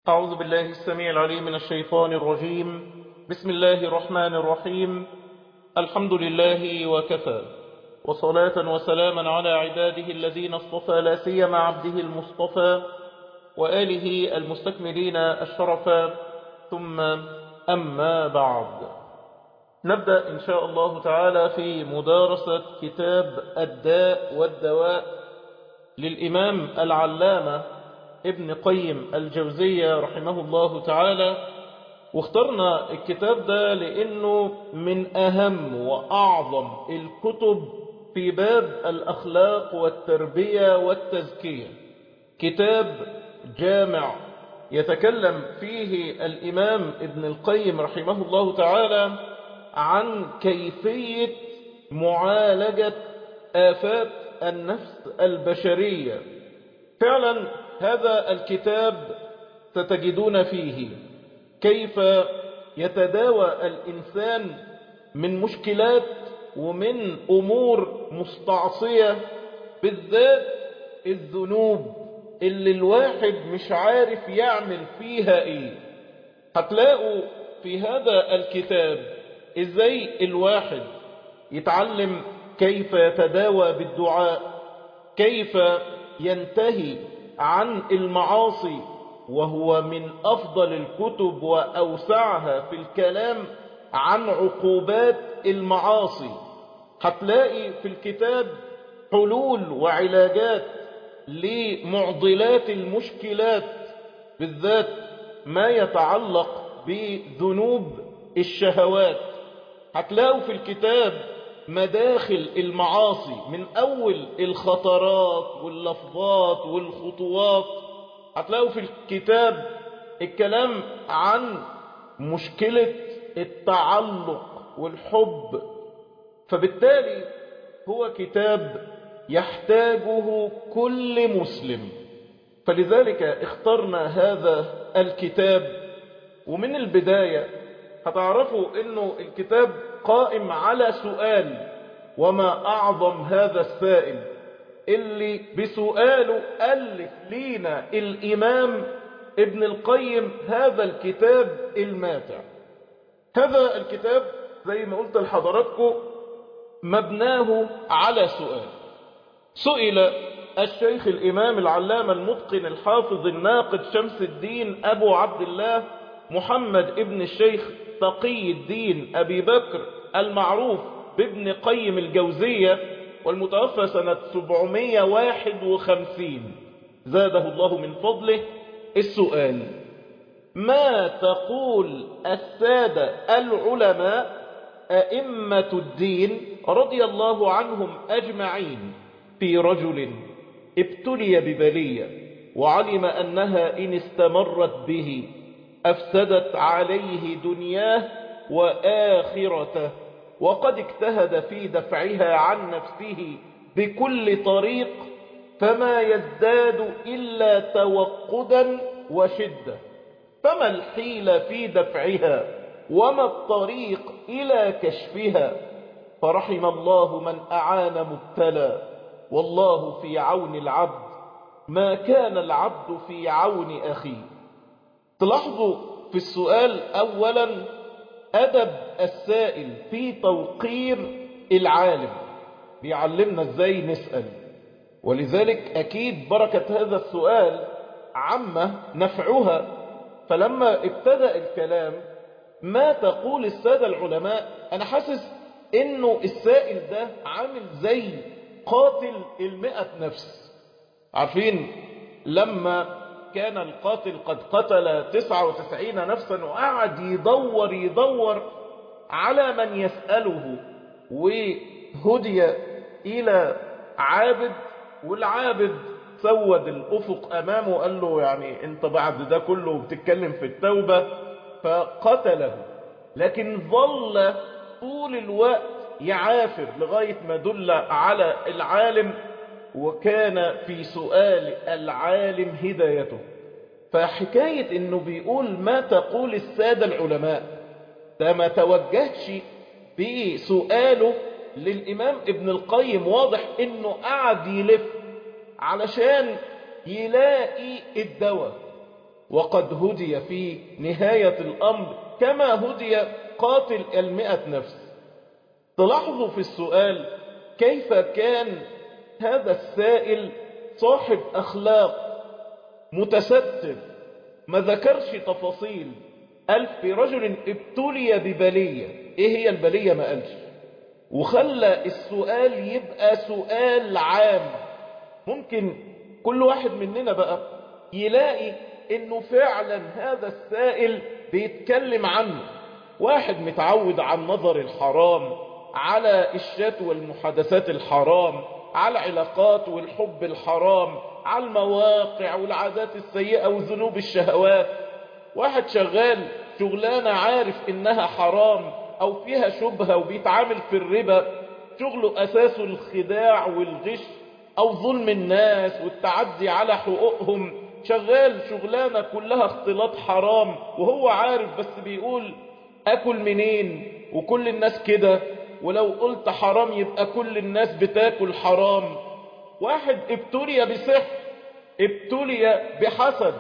أعوذ بالله السميع العليم من الشيطان الرجيم بسم الله الرحمن الرحيم الحمد لله وكفى وصلاة وسلاما على عباده الذين اصطفى لا سيما عبده المصطفى وآله المستكملين الشرفا ثم أما بعد نبدأ إن شاء الله تعالى في مدارسة كتاب الداء والدواء للإمام العلامة ابن قيم الجوزية رحمه الله تعالى واخترنا الكتاب ده لأنه من أهم وأعظم الكتب في باب الأخلاق والتربية والتزكية كتاب جامع يتكلم فيه الإمام ابن القيم رحمه الله تعالى عن كيفية معالجة آفات النفس البشرية فعلا هذا الكتاب ستجدون فيه كيف يتداوى الإنسان من مشكلات ومن أمور مستعصية بالذات الذنوب اللي الواحد مش عارف يعمل فيها ايه هتلاقوا في هذا الكتاب ازاي الواحد يتعلم كيف يتداوى بالدعاء كيف ينتهي عن المعاصي وهو من أفضل الكتب وأوسعها في الكلام عن عقوبات المعاصي هتلاقي في الكتاب حلول وعلاجات لمعضلات المشكلات بالذات ما يتعلق بذنوب الشهوات هتلاقوا في الكتاب مداخل المعاصي من أول الخطرات واللفظات والخطوات هتلاقوا في الكتاب الكلام عن مشكلة التعلق والحب فبالتالي هو كتاب يحتاجه كل مسلم فلذلك اخترنا هذا الكتاب ومن البداية هتعرفوا انه الكتاب قائم على سؤال وما أعظم هذا السائل اللي بسؤاله ألف لينا الإمام ابن القيم هذا الكتاب الماتع هذا الكتاب زي ما قلت لحضراتكم مبناه على سؤال سئل الشيخ الإمام العلامة المتقن الحافظ الناقد شمس الدين أبو عبد الله محمد ابن الشيخ تقي الدين أبي بكر المعروف بابن قيم الجوزية والمتوفى سنة 751 زاده الله من فضله السؤال ما تقول السادة العلماء أئمة الدين رضي الله عنهم أجمعين في رجل ابتلي ببلية وعلم أنها إن استمرت به أفسدت عليه دنياه وآخرته وقد اجتهد في دفعها عن نفسه بكل طريق فما يزداد إلا توقدا وشدة فما الحيل في دفعها وما الطريق إلى كشفها فرحم الله من أعان مبتلى والله في عون العبد ما كان العبد في عون أخيه تلاحظوا في السؤال أولا أدب السائل في توقير العالم بيعلمنا ازاي نسأل ولذلك أكيد بركة هذا السؤال عامة نفعها فلما ابتدأ الكلام ما تقول السادة العلماء أنا حاسس إنه السائل ده عامل زي قاتل المئة نفس عارفين لما كان القاتل قد قتل تسعة وتسعين نفسا وقعد يدور يدور على من يسأله وهدي إلى عابد والعابد سود الأفق أمامه وقال له يعني انت بعد ده كله بتتكلم في التوبة فقتله لكن ظل طول الوقت يعافر لغاية ما دل على العالم وكان في سؤال العالم هدايته فحكاية انه بيقول ما تقول السادة العلماء ده ما توجهش بسؤاله للإمام ابن القيم واضح انه قعد يلف علشان يلاقي الدواء وقد هدي في نهاية الأمر كما هدي قاتل المئة نفس تلاحظوا في السؤال كيف كان هذا السائل صاحب أخلاق متستر ما ذكرش تفاصيل قال في رجل ابتلي ببلية ايه هي البلية ما قالش وخلى السؤال يبقى سؤال عام ممكن كل واحد مننا بقى يلاقي انه فعلا هذا السائل بيتكلم عنه واحد متعود عن نظر الحرام على الشات والمحادثات الحرام على العلاقات والحب الحرام على المواقع والعادات السيئة وذنوب الشهوات واحد شغال شغلانة عارف انها حرام او فيها شبهة وبيتعامل في الربا شغله اساسه الخداع والغش او ظلم الناس والتعدي على حقوقهم شغال شغلانة كلها اختلاط حرام وهو عارف بس بيقول اكل منين وكل الناس كده ولو قلت حرام يبقى كل الناس بتاكل حرام واحد ابتلي بسحر ابتلي بحسد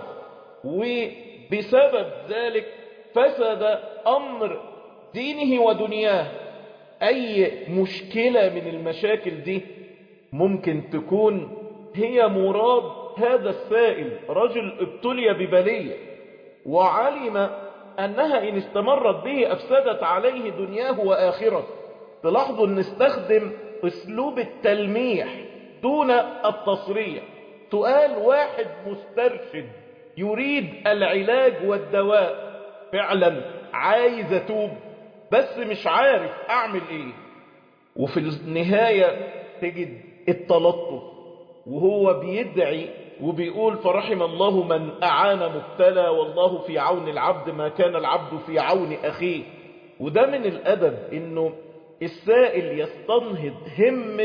وبسبب ذلك فسد امر دينه ودنياه اي مشكلة من المشاكل دي ممكن تكون هي مراد هذا السائل رجل ابتلي ببلية وعلم انها ان استمرت به افسدت عليه دنياه واخرته تلاحظوا ان استخدم اسلوب التلميح دون التصريح سؤال واحد مسترشد يريد العلاج والدواء فعلا عايز اتوب بس مش عارف اعمل ايه وفي النهاية تجد التلطف وهو بيدعي وبيقول فرحم الله من أعان مبتلى والله في عون العبد ما كان العبد في عون أخيه وده من الأدب إنه السائل يستنهض همة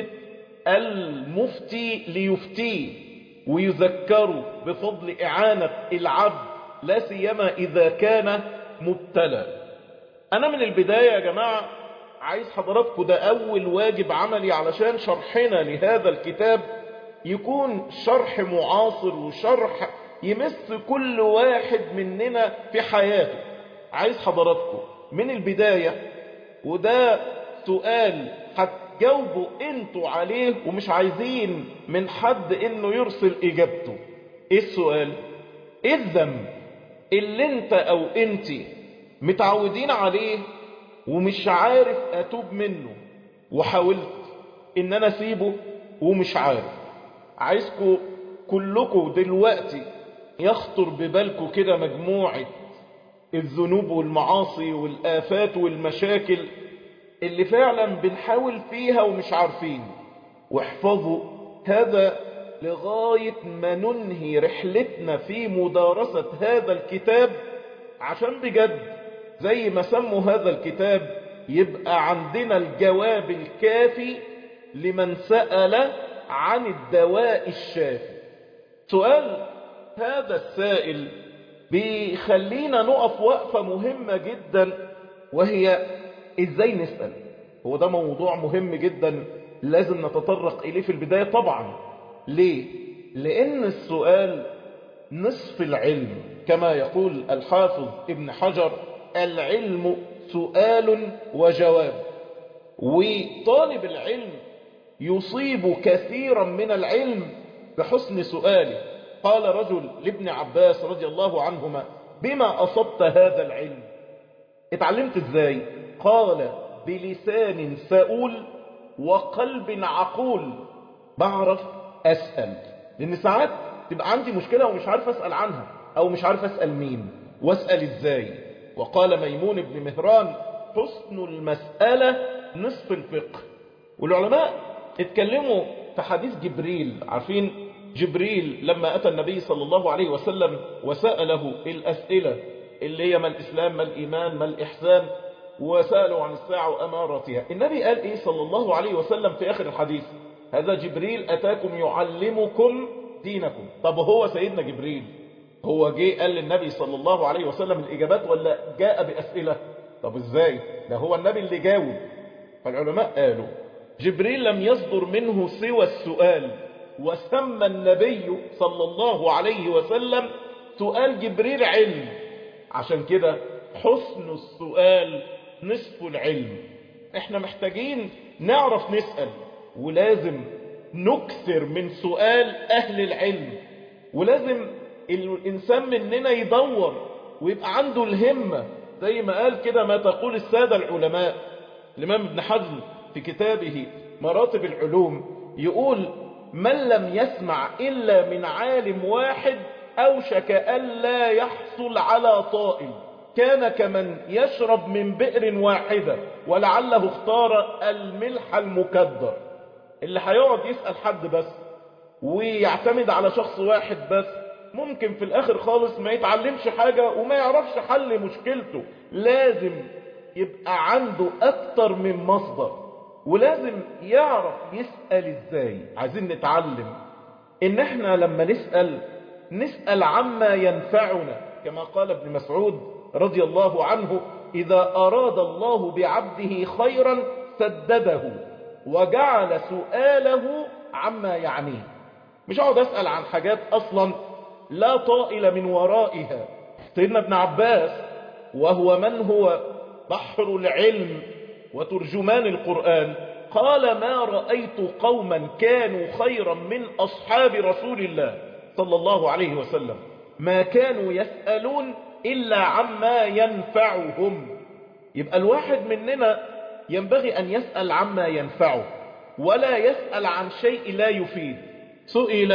المفتي ليفتيه ويذكره بفضل إعانة العبد لا سيما إذا كان مبتلى أنا من البداية يا جماعة عايز حضراتكم ده أول واجب عملي علشان شرحنا لهذا الكتاب يكون شرح معاصر وشرح يمس كل واحد مننا في حياته عايز حضراتكم من البداية وده سؤال هتجاوبوا انتوا عليه ومش عايزين من حد انه يرسل اجابته ايه السؤال ايه الذنب اللي انت او انت متعودين عليه ومش عارف اتوب منه وحاولت ان انا اسيبه ومش عارف عايزكم كلكم دلوقتي يخطر ببالكم كده مجموعة الذنوب والمعاصي والآفات والمشاكل اللي فعلا بنحاول فيها ومش عارفين واحفظوا هذا لغاية ما ننهي رحلتنا في مدارسة هذا الكتاب عشان بجد زي ما سموا هذا الكتاب يبقى عندنا الجواب الكافي لمن سأل عن الدواء الشافي سؤال هذا السائل بيخلينا نقف وقفة مهمة جدا وهي ازاي نسأل هو ده موضوع مهم جدا لازم نتطرق اليه في البداية طبعا ليه لان السؤال نصف العلم كما يقول الحافظ ابن حجر العلم سؤال وجواب وطالب العلم يصيب كثيرا من العلم بحسن سؤاله قال رجل لابن عباس رضي الله عنهما بما أصبت هذا العلم اتعلمت ازاي قال بلسان سؤول وقلب عقول بعرف أسأل لأن ساعات تبقى عندي مشكلة ومش عارف أسأل عنها أو مش عارف أسأل مين وأسأل ازاي وقال ميمون بن مهران حسن المسألة نصف الفقه والعلماء اتكلموا في حديث جبريل عارفين جبريل لما أتى النبي صلى الله عليه وسلم وسأله الأسئلة اللي هي ما الإسلام ما الإيمان ما الإحسان وسألوا عن الساعة وأمارتها النبي قال إيه صلى الله عليه وسلم في آخر الحديث هذا جبريل أتاكم يعلمكم دينكم طب هو سيدنا جبريل هو جه قال للنبي صلى الله عليه وسلم الإجابات ولا جاء بأسئلة طب إزاي ده هو النبي اللي جاوب فالعلماء قالوا جبريل لم يصدر منه سوى السؤال وسمى النبي صلى الله عليه وسلم سؤال جبريل علم عشان كده حسن السؤال نصف العلم احنا محتاجين نعرف نسأل ولازم نكثر من سؤال أهل العلم ولازم الإنسان مننا يدور ويبقى عنده الهمة زي ما قال كده ما تقول السادة العلماء الإمام ابن حزم في كتابه مراتب العلوم يقول من لم يسمع إلا من عالم واحد أوشك ألا يحصل على طائل كان كمن يشرب من بئر واحدة ولعله اختار الملح المكدر اللي هيقعد يسأل حد بس ويعتمد على شخص واحد بس ممكن في الاخر خالص ما يتعلمش حاجة وما يعرفش حل مشكلته لازم يبقى عنده اكتر من مصدر ولازم يعرف يسأل ازاي عايزين نتعلم ان احنا لما نسأل نسأل عما ينفعنا كما قال ابن مسعود رضي الله عنه إذا أراد الله بعبده خيرا سدده وجعل سؤاله عما يعنيه مش اقعد أسأل عن حاجات أصلا لا طائل من ورائها سيدنا ابن عباس وهو من هو بحر العلم وترجمان القرآن قال ما رأيت قوما كانوا خيرا من أصحاب رسول الله صلى الله عليه وسلم ما كانوا يسألون إلا عما ينفعهم يبقى الواحد مننا ينبغي أن يسأل عما ينفعه ولا يسأل عن شيء لا يفيد سئل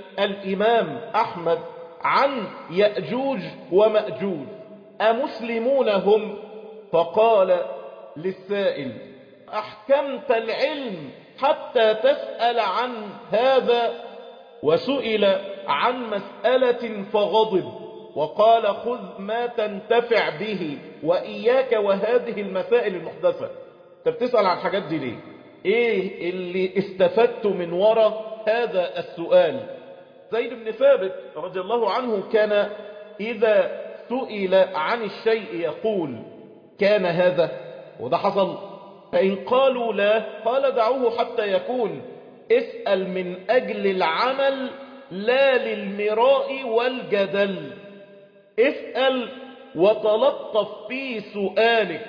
الإمام أحمد عن يأجوج ومأجوج أمسلمون هم فقال للسائل أحكمت العلم حتى تسأل عن هذا وسئل عن مسألة فغضب وقال خذ ما تنتفع به وإياك وهذه المسائل المحدثة انت بتسأل عن الحاجات دي ليه ايه اللي استفدت من وراء هذا السؤال زيد بن ثابت رضي الله عنه كان إذا سئل عن الشيء يقول كان هذا وده حصل فإن قالوا لا قال دعوه حتى يكون اسأل من أجل العمل لا للمراء والجدل اسأل وتلطف في سؤالك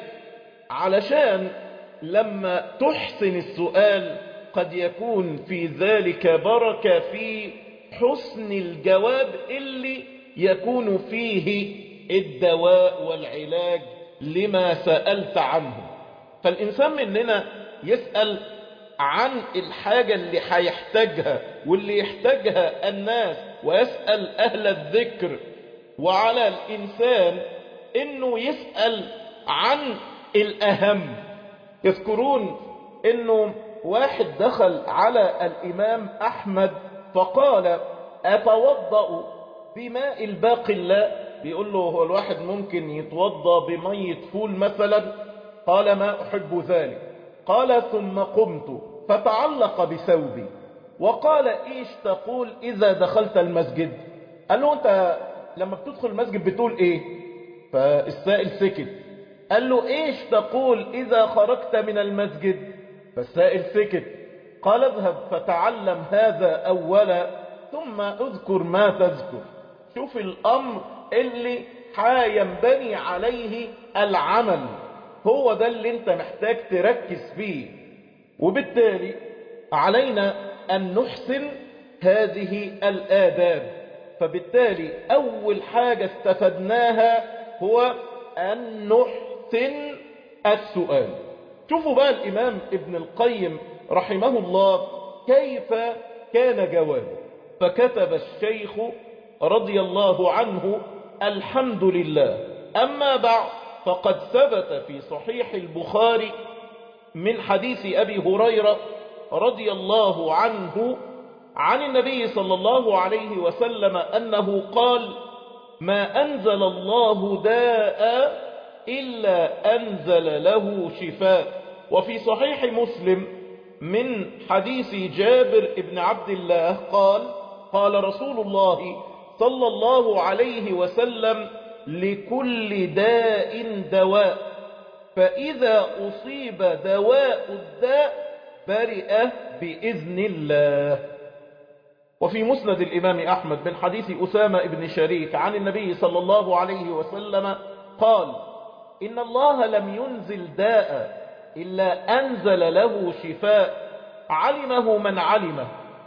علشان لما تحسن السؤال قد يكون في ذلك بركة في حسن الجواب اللي يكون فيه الدواء والعلاج لما سألت عنه فالإنسان مننا يسأل عن الحاجة اللي هيحتاجها واللي يحتاجها الناس ويسأل أهل الذكر وعلى الإنسان إنه يسأل عن الأهم يذكرون إنه واحد دخل على الإمام أحمد فقال أتوضأ بماء الباقي لا بيقول له هو الواحد ممكن يتوضأ بمية فول مثلا قال ما أحب ذلك قال ثم قمت فتعلق بثوبي وقال إيش تقول إذا دخلت المسجد قال له أنت لما بتدخل المسجد بتقول إيه فالسائل سكت قال له إيش تقول إذا خرجت من المسجد فالسائل سكت قال اذهب فتعلم هذا أولا ثم اذكر ما تذكر شوف الأمر اللي حينبني عليه العمل هو ده اللي انت محتاج تركز فيه وبالتالي علينا أن نحسن هذه الآداب فبالتالي أول حاجة استفدناها هو أن نحسن السؤال شوفوا بقى الإمام ابن القيم رحمه الله كيف كان جوابه فكتب الشيخ رضي الله عنه الحمد لله أما بعد فقد ثبت في صحيح البخاري من حديث أبي هريرة رضي الله عنه عن النبي صلى الله عليه وسلم أنه قال ما أنزل الله داء إلا أنزل له شفاء وفي صحيح مسلم من حديث جابر بن عبد الله قال قال رسول الله صلى الله عليه وسلم لكل داء دواء فإذا أصيب دواء الداء برئ بإذن الله وفي مسند الإمام أحمد من حديث أسامة بن شريك عن النبي صلى الله عليه وسلم قال إن الله لم ينزل داء إلا أنزل له شفاء علمه من علمه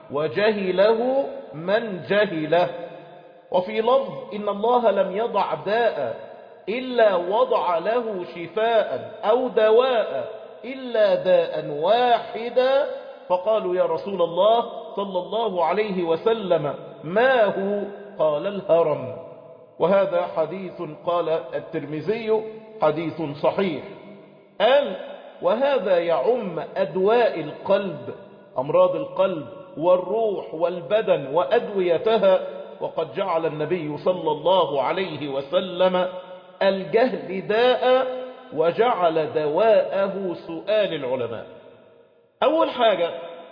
وجهله من جهله وفي لفظ إن الله لم يضع داء إلا وضع له شفاء أو دواء إلا داء واحدا فقالوا يا رسول الله صلى الله عليه وسلم ما هو قال الهرم وهذا حديث قال الترمذي حديث صحيح قال وهذا يعم أدواء القلب أمراض القلب والروح والبدن وأدويتها وقد جعل النبي صلى الله عليه وسلم الجهل داء وجعل دواءه سؤال العلماء أول حاجة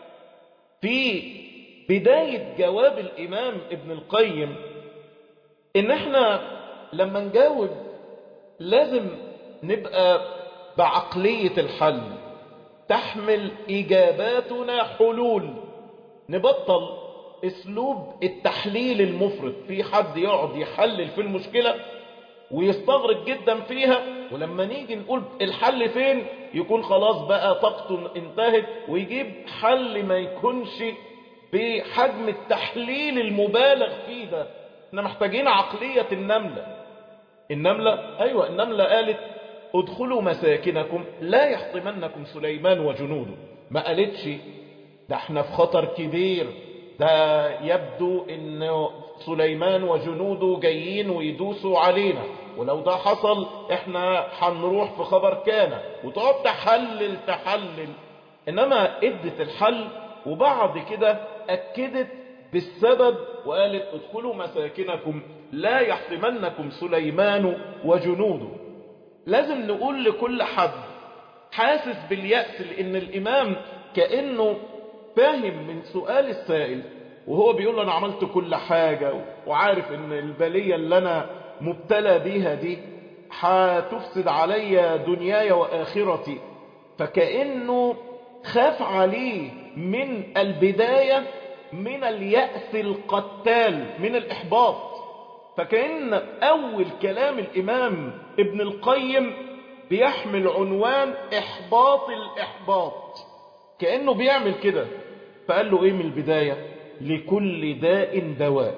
في بداية جواب الإمام ابن القيم إن احنا لما نجاوب لازم نبقى بعقلية الحل تحمل إجاباتنا حلول نبطل اسلوب التحليل المفرط في حد يقعد يحلل في المشكلة ويستغرق جدا فيها ولما نيجي نقول الحل فين يكون خلاص بقى طاقته انتهت ويجيب حل ما يكونش بحجم التحليل المبالغ فيه ده احنا محتاجين عقلية النملة النملة ايوه النملة قالت ادخلوا مساكنكم لا يحطمنكم سليمان وجنوده ما قالتش ده احنا في خطر كبير ده يبدو ان سليمان وجنوده جايين ويدوسوا علينا ولو ده حصل احنا هنروح في خبر كان وتقعد تحلل تحلل انما ادت الحل وبعد كده اكدت بالسبب وقالت ادخلوا مساكنكم لا يحطمنكم سليمان وجنوده لازم نقول لكل حد حاسس باليأس لان الامام كأنه فاهم من سؤال السائل وهو بيقول له انا عملت كل حاجة وعارف ان البلية اللي انا مبتلى بيها دي هتفسد عليا دنياي واخرتي فكأنه خاف عليه من البداية من اليأس القتال من الإحباط فكأن أول كلام الإمام ابن القيم بيحمل عنوان إحباط الإحباط كأنه بيعمل كده فقال له إيه من البداية لكل داء دواء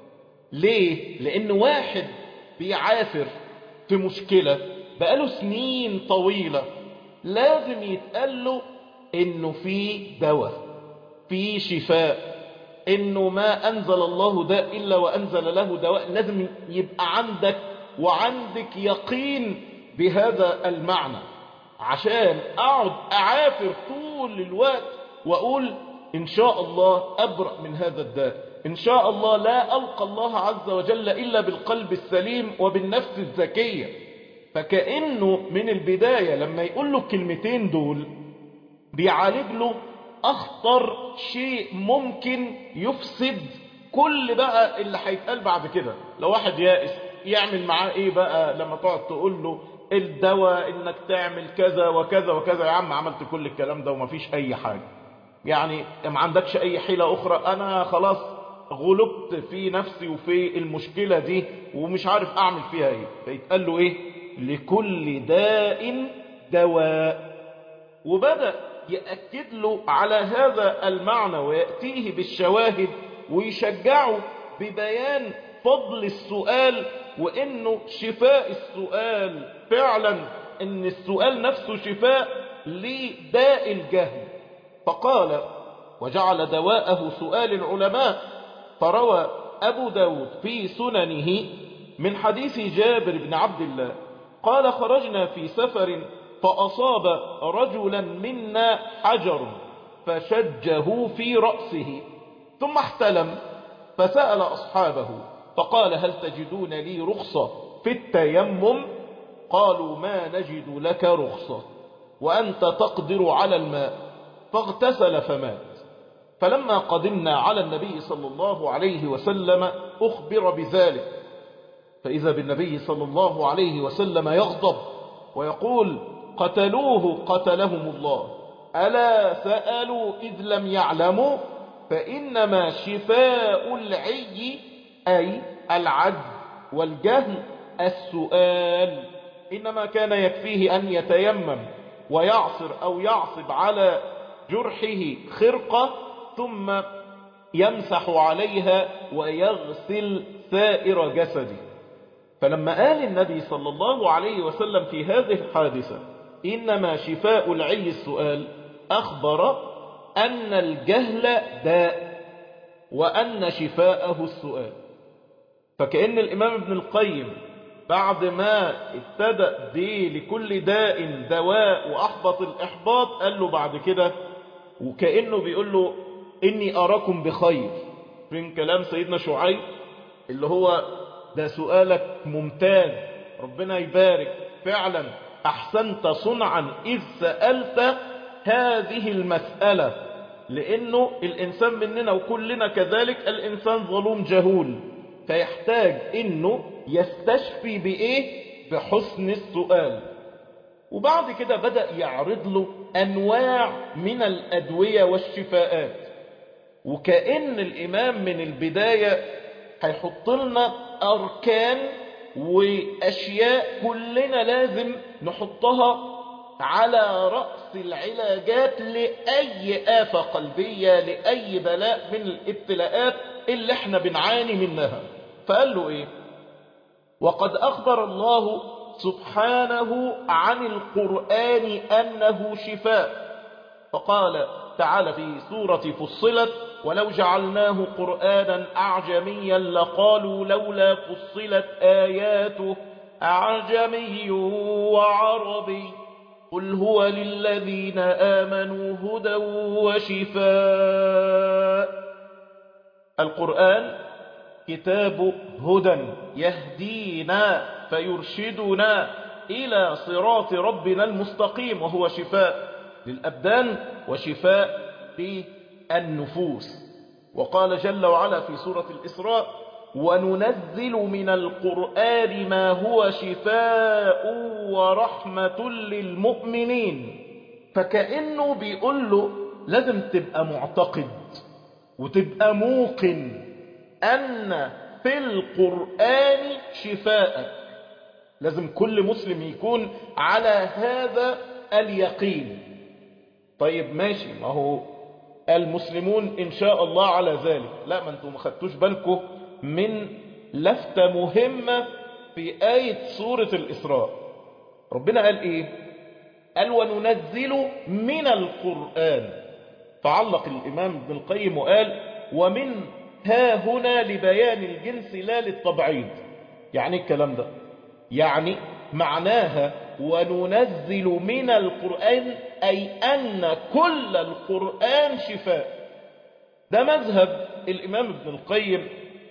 ليه لأن واحد بيعافر في مشكلة بقاله سنين طويلة لازم يتقال له إنه في دواء في شفاء إنه ما أنزل الله داء إلا وأنزل له دواء لازم يبقى عندك وعندك يقين بهذا المعنى عشان أقعد أعافر طول الوقت وأقول إن شاء الله أبرأ من هذا الداء إن شاء الله لا ألقى الله عز وجل إلا بالقلب السليم وبالنفس الزكية فكأنه من البداية لما يقول له الكلمتين دول بيعالج له أخطر شيء ممكن يفسد كل بقى اللي هيتقال بعد كده لو واحد يائس يعمل معاه ايه بقى لما تقعد تقول له الدواء انك تعمل كذا وكذا وكذا يا عم عملت كل الكلام ده ومفيش اي حاجة يعني ما عندكش اي حيلة اخرى انا خلاص غلبت في نفسي وفي المشكلة دي ومش عارف اعمل فيها ايه فيتقال له ايه لكل داء دواء وبدأ يأكد له على هذا المعنى ويأتيه بالشواهد ويشجعه ببيان فضل السؤال وانه شفاء السؤال فعلا ان السؤال نفسه شفاء لداء الجهل فقال وجعل دواءه سؤال العلماء فروى أبو داود في سننه من حديث جابر بن عبد الله قال خرجنا في سفر فأصاب رجلا منا حجر فشجه في رأسه ثم احتلم فسأل أصحابه فقال هل تجدون لي رخصة في التيمم قالوا ما نجد لك رخصة وأنت تقدر على الماء فاغتسل فمات فلما قدمنا على النبي صلى الله عليه وسلم أخبر بذلك فإذا بالنبي صلى الله عليه وسلم يغضب ويقول قتلوه قتلهم الله ألا سألوا إذ لم يعلموا فإنما شفاء العي أي العجز والجهل السؤال إنما كان يكفيه أن يتيمم ويعصر أو يعصب على جرحه خرقة ثم يمسح عليها ويغسل سائر جسده فلما قال النبي صلى الله عليه وسلم في هذه الحادثة إنما شفاء العي السؤال أخبر أن الجهل داء وأن شفاءه السؤال فكأن الإمام ابن القيم بعد ما ابتدأ دي لكل داء دواء وأحبط الإحباط قال له بعد كده وكأنه بيقول له إني أراكم بخير من كلام سيدنا شعيب اللي هو ده سؤالك ممتاز ربنا يبارك فعلا أحسنت صنعا إذ سألت هذه المسألة لأنه الإنسان مننا وكلنا كذلك الإنسان ظلوم جهول فيحتاج إنه يستشفي بإيه بحسن السؤال وبعد كده بدأ يعرض له أنواع من الأدوية والشفاءات وكأن الإمام من البداية هيحط لنا أركان وأشياء كلنا لازم نحطها على رأس العلاجات لأي آفة قلبية لأي بلاء من الابتلاءات اللي احنا بنعاني منها فقال له ايه وقد أخبر الله سبحانه عن القرآن أنه شفاء فقال تعالى في سورة فصلت ولو جعلناه قرآنا أعجميا لقالوا لولا فصلت آياته أعجمي وعربي قل هو للذين آمنوا هدى وشفاء القرآن كتاب هدى يهدينا فيرشدنا إلى صراط ربنا المستقيم وهو شفاء للأبدان وشفاء للنفوس وقال جل وعلا في سورة الإسراء وننزل من القرآن ما هو شفاء ورحمة للمؤمنين فكأنه بيقول له لازم تبقى معتقد وتبقى موقن أن في القرآن شفاءك لازم كل مسلم يكون على هذا اليقين طيب ماشي ما هو المسلمون إن شاء الله على ذلك لا ما انتم ما خدتوش بالكم من لفتة مهمة في آية سورة الإسراء ربنا قال إيه قال وننزل من القرآن فعلق الإمام ابن القيم وقال ومن ها هنا لبيان الجنس لا للتبعيض يعني الكلام ده يعني معناها وننزل من القرآن أي أن كل القرآن شفاء ده مذهب الإمام ابن القيم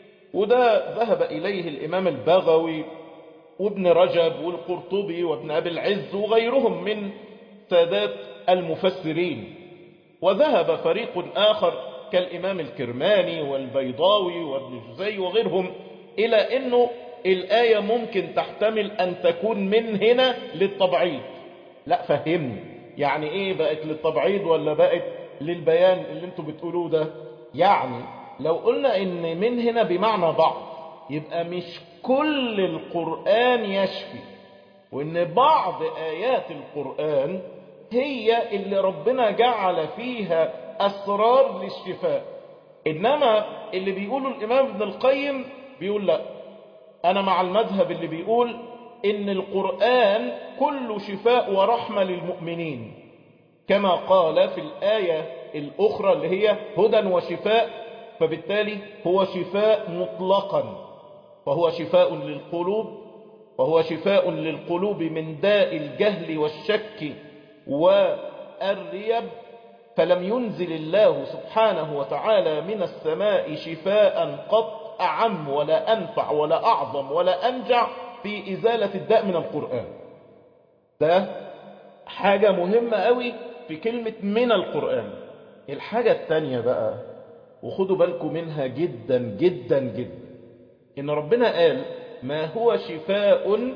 وده ذهب إليه الإمام البغوي وابن رجب والقرطبي وابن أبي العز وغيرهم من سادات المفسرين وذهب فريق آخر كالإمام الكرماني والبيضاوي وابن جزي وغيرهم إلى أنه الآية ممكن تحتمل أن تكون من هنا للتبعيض لا فهمني يعني إيه بقت للتبعيض ولا بقت للبيان اللي انتوا بتقولوه ده يعني لو قلنا ان من هنا بمعنى بعض يبقى مش كل القرآن يشفي وان بعض آيات القرآن هي اللي ربنا جعل فيها أسرار للشفاء إنما اللي بيقوله الإمام ابن القيم بيقول لا أنا مع المذهب اللي بيقول إن القرآن كله شفاء ورحمة للمؤمنين كما قال في الآية الأخرى اللي هي هدى وشفاء فبالتالي هو شفاء مطلقا فهو شفاء للقلوب وهو شفاء للقلوب من داء الجهل والشك والريب فلم ينزل الله سبحانه وتعالى من السماء شفاء قط أعم ولا أنفع ولا أعظم ولا أنجع في إزالة الداء من القرآن ده حاجة مهمة قوي في كلمة من القرآن الحاجة التانية بقى وخدوا بالكم منها جدا جدا جدا إن ربنا قال ما هو شفاء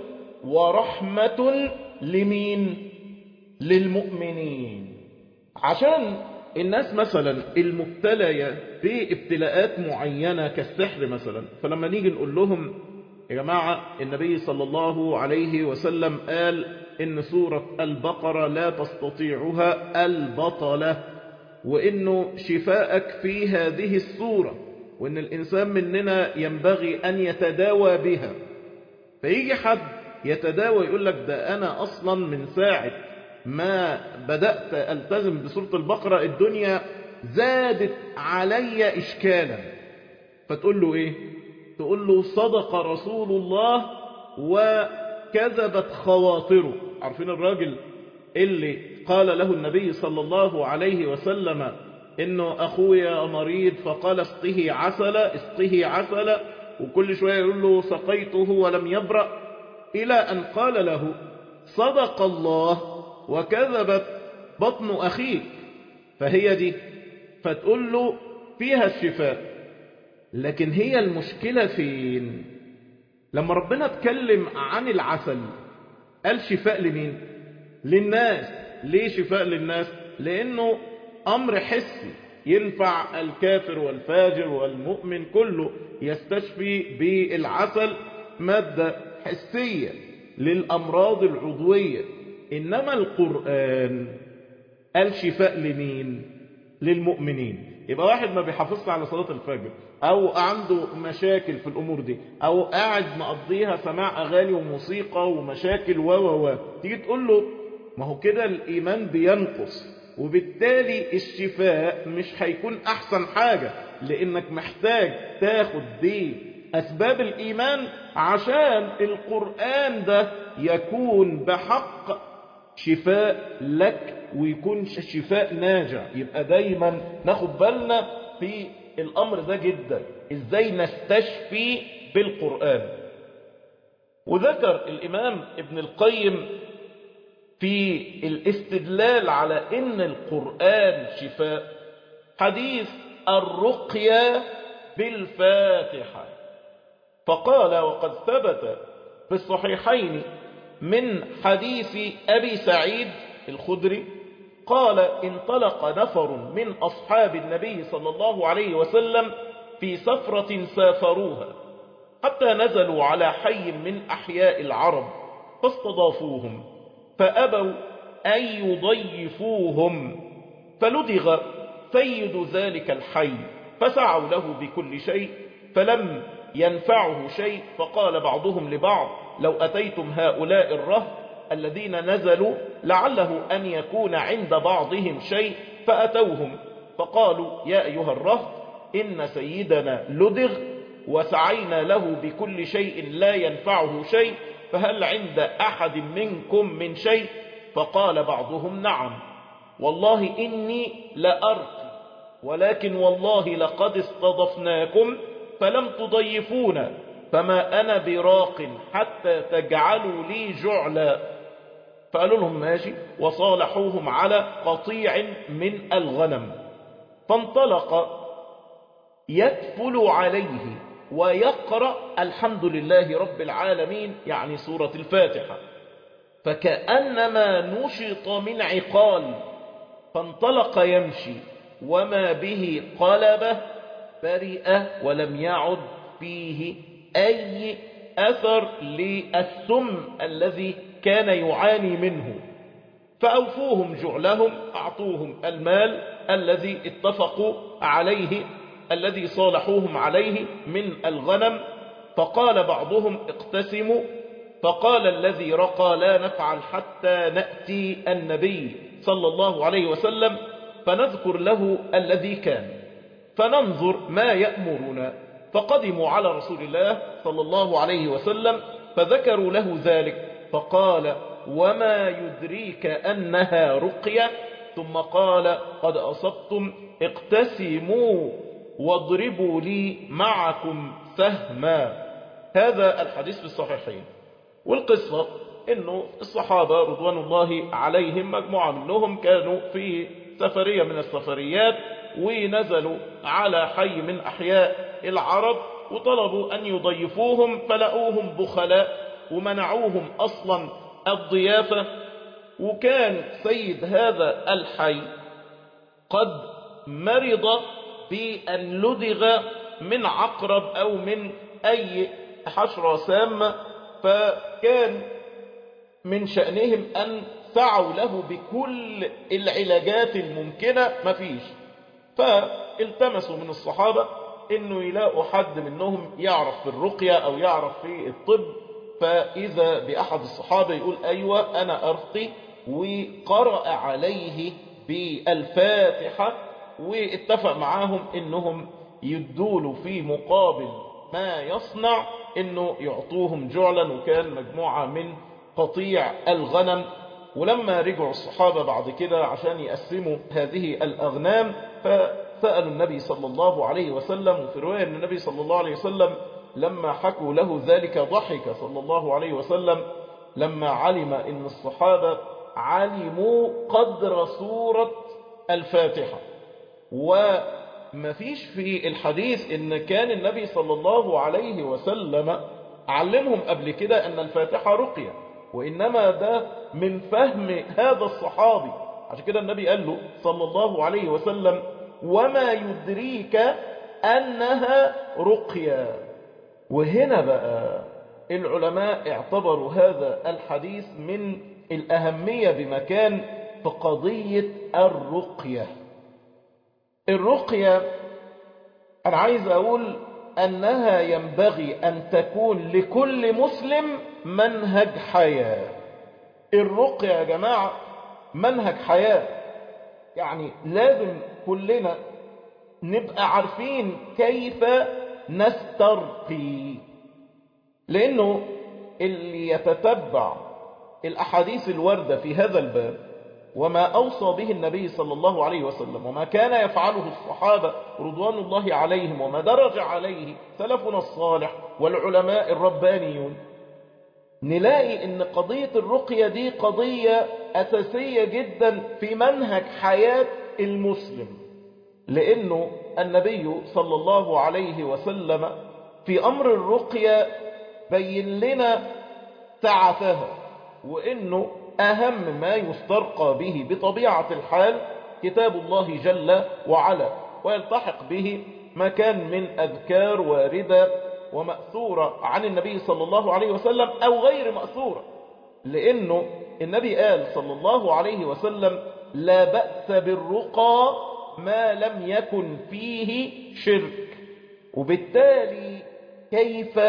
ورحمة لمين للمؤمنين عشان الناس مثلا المبتلية بابتلاءات معينة كالسحر مثلا فلما نيجي نقول لهم يا جماعة النبي صلى الله عليه وسلم قال إن سورة البقرة لا تستطيعها البطلة وإنه شفاءك في هذه السورة وإن الإنسان مننا ينبغي أن يتداوى بها فيجي حد يتداوى يقول لك ده أنا أصلا من ساعة ما بدأت ألتزم بسورة البقرة الدنيا زادت علي إشكالا فتقول له إيه تقول له صدق رسول الله وكذبت خواطره عارفين الراجل اللي قال له النبي صلى الله عليه وسلم انه اخويا مريض فقال اسقه عسلا اسقه عسلا وكل شوية يقول له سقيته ولم يبرأ الى ان قال له صدق الله وكذبت بطن اخيك فهي دي فتقول له فيها الشفاء لكن هي المشكلة فين لما ربنا اتكلم عن العسل قال شفاء لمين للناس ليه شفاء للناس لانه امر حسي ينفع الكافر والفاجر والمؤمن كله يستشفي بالعسل مادة حسية للامراض العضوية انما القرآن قال شفاء لمين للمؤمنين يبقى واحد ما بيحافظش على صلاة الفجر او عنده مشاكل في الامور دي او قاعد مقضيها سماع اغاني وموسيقى ومشاكل و و و تيجي تقول له ما هو كده الايمان بينقص وبالتالي الشفاء مش هيكون احسن حاجة لانك محتاج تاخد دي اسباب الايمان عشان القرآن ده يكون بحق شفاء لك ويكون شفاء ناجع يبقى دايما ناخد بالنا في الامر ده جدا ازاي نستشفي بالقرآن وذكر الامام ابن القيم في الاستدلال على ان القرآن شفاء حديث الرقية بالفاتحة فقال وقد ثبت في الصحيحين من حديث أبي سعيد الخدري قال انطلق نفر من أصحاب النبي صلى الله عليه وسلم في سفرة سافروها حتى نزلوا على حي من أحياء العرب فاستضافوهم فأبوا أن يضيفوهم فلدغ سيد ذلك الحي فسعوا له بكل شيء فلم ينفعه شيء فقال بعضهم لبعض لو أتيتم هؤلاء الرهط الذين نزلوا لعله أن يكون عند بعضهم شيء فأتوهم فقالوا يا أيها الرهط إن سيدنا لدغ وسعينا له بكل شيء لا ينفعه شيء فهل عند أحد منكم من شيء فقال بعضهم نعم والله إني لأرقي ولكن والله لقد استضفناكم فلم تضيفونا فما أنا براق حتى تجعلوا لي جعلا فقالوا لهم ماشي وصالحوهم على قطيع من الغنم فانطلق يتفل عليه ويقرأ الحمد لله رب العالمين يعني سورة الفاتحة فكأنما نشط من عقال فانطلق يمشي وما به قلبه برئ ولم يعد فيه أي أثر للسم الذي كان يعاني منه فأوفوهم جعلهم أعطوهم المال الذي اتفقوا عليه الذي صالحوهم عليه من الغنم فقال بعضهم اقتسموا فقال الذي رقى لا نفعل حتى نأتي النبي صلى الله عليه وسلم فنذكر له الذي كان فننظر ما يأمرنا فقدموا على رسول الله صلى الله عليه وسلم فذكروا له ذلك فقال وما يدريك أنها رقية ثم قال قد أصبتم اقتسموا واضربوا لي معكم سهما هذا الحديث في الصحيحين والقصة انه الصحابة رضوان الله عليهم مجموعة منهم كانوا في سفرية من السفريات ونزلوا على حي من أحياء العرب وطلبوا أن يضيفوهم فلقوهم بخلاء ومنعوهم أصلا الضيافة وكان سيد هذا الحي قد مرض بأن لدغ من عقرب أو من أي حشرة سامة فكان من شأنهم أن سعوا له بكل العلاجات الممكنة مفيش فالتمسوا من الصحابة انه يلاقوا حد منهم يعرف في الرقية او يعرف في الطب فاذا باحد الصحابة يقول ايوة انا ارقي وقرأ عليه بالفاتحة واتفق معاهم انهم يدوله في مقابل ما يصنع انه يعطوهم جعلا وكان مجموعة من قطيع الغنم ولما رجعوا الصحابة بعد كده عشان يقسموا هذه الأغنام فسألوا النبي صلى الله عليه وسلم وفي رواية أن النبي صلى الله عليه وسلم لما حكوا له ذلك ضحك صلى الله عليه وسلم لما علم أن الصحابة علموا قدر سورة الفاتحة وما فيش في الحديث ان كان النبي صلى الله عليه وسلم علمهم قبل كده ان الفاتحة رقية وإنما ده من فهم هذا الصحابي عشان كده النبي قال له صلى الله عليه وسلم وما يدريك أنها رقية وهنا بقى العلماء اعتبروا هذا الحديث من الأهمية بمكان في قضية الرقية الرقية أنا عايز أقول أنها ينبغي أن تكون لكل مسلم منهج حياة الرقية يا جماعة منهج حياة يعني لازم كلنا نبقى عارفين كيف نسترقي لأنه اللي يتتبع الأحاديث الواردة في هذا الباب وما أوصى به النبي صلى الله عليه وسلم وما كان يفعله الصحابة رضوان الله عليهم وما درج عليه سلفنا الصالح والعلماء الربانيون نلاقي ان قضية الرقية دي قضية أساسية جدا في منهج حياة المسلم لأنه النبي صلى الله عليه وسلم في أمر الرقية بين لنا سعتها وإنه أهم ما يسترقى به بطبيعة الحال كتاب الله جل وعلا ويلتحق به ما كان من أذكار واردة ومأثورة عن النبي صلى الله عليه وسلم أو غير مأثورة لأنه النبي قال صلى الله عليه وسلم لا بأس بالرقى ما لم يكن فيه شرك وبالتالي كيف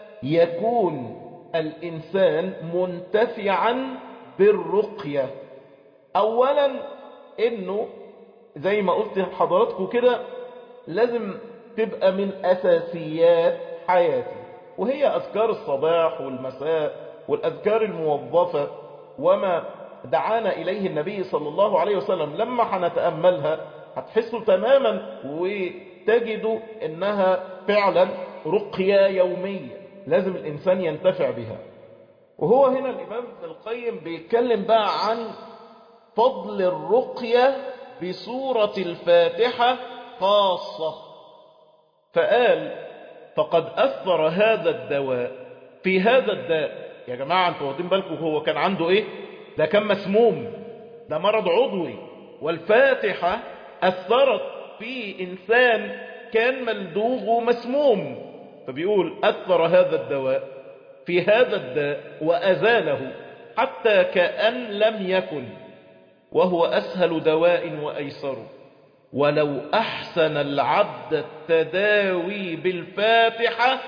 يكون الإنسان منتفعا بالرقية أولا إنه زي ما قلت لحضراتكم كده لازم تبقى من أساسيات حياتي وهي أذكار الصباح والمساء والأذكار الموظفة وما دعانا إليه النبي صلى الله عليه وسلم لما هنتأملها هتحسوا تماما وتجدوا إنها فعلا رقية يومية لازم الإنسان ينتفع بها وهو هنا الإمام ابن القيم بيتكلم بقى عن فضل الرقية بسورة الفاتحة خاصة فقال فقد أثر هذا الدواء في هذا الداء يا جماعة انتوا واخدين بالكم هو كان عنده ايه ده كان مسموم ده مرض عضوي والفاتحة أثرت في إنسان كان ملدوغ ومسموم فبيقول أثر هذا الدواء في هذا الداء وأزاله حتى كأن لم يكن وهو أسهل دواء وأيسر ولو أحسن العبد التداوي بالفاتحة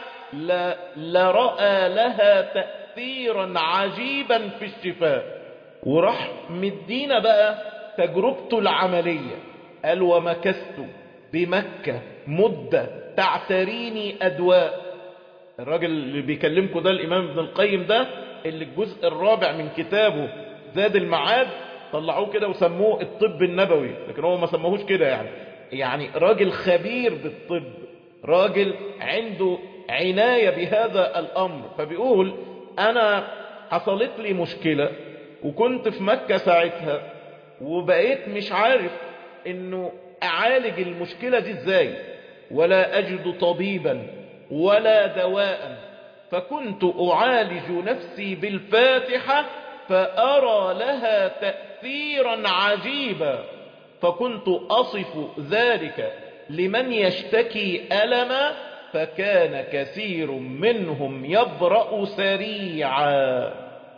لرأى لها تأثيرا عجيبا في الشفاء وراح مدينا بقى تجربته العملية قال ومكثت بمكة مدة تعتريني أدواء الراجل اللي بيكلمكم ده الإمام ابن القيم ده اللي الجزء الرابع من كتابه زاد المعاد طلعوه كده وسموه الطب النبوي لكن هو ما سموهوش كده يعني يعني راجل خبير بالطب راجل عنده عناية بهذا الأمر فبيقول أنا حصلت لي مشكلة وكنت في مكة ساعتها وبقيت مش عارف انه اعالج المشكلة دي ازاي ولا اجد طبيبا ولا دواء فكنت اعالج نفسي بالفاتحة فارى لها تأثيرا عجيبا فكنت أصف ذلك لمن يشتكي ألما فكان كثير منهم يبرأ سريعا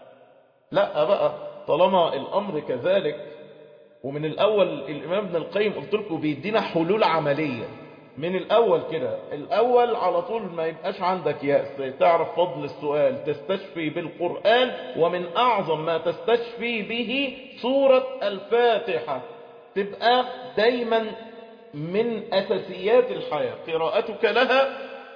لا بقى طالما الأمر كذلك ومن الأول الإمام ابن القيم قلت لكم بيدينا حلول عملية من الأول كده الأول على طول ما يبقاش عندك يأس تعرف فضل السؤال تستشفي بالقرآن ومن أعظم ما تستشفي به سورة الفاتحة تبقى دايما من أساسيات الحياة قراءتك لها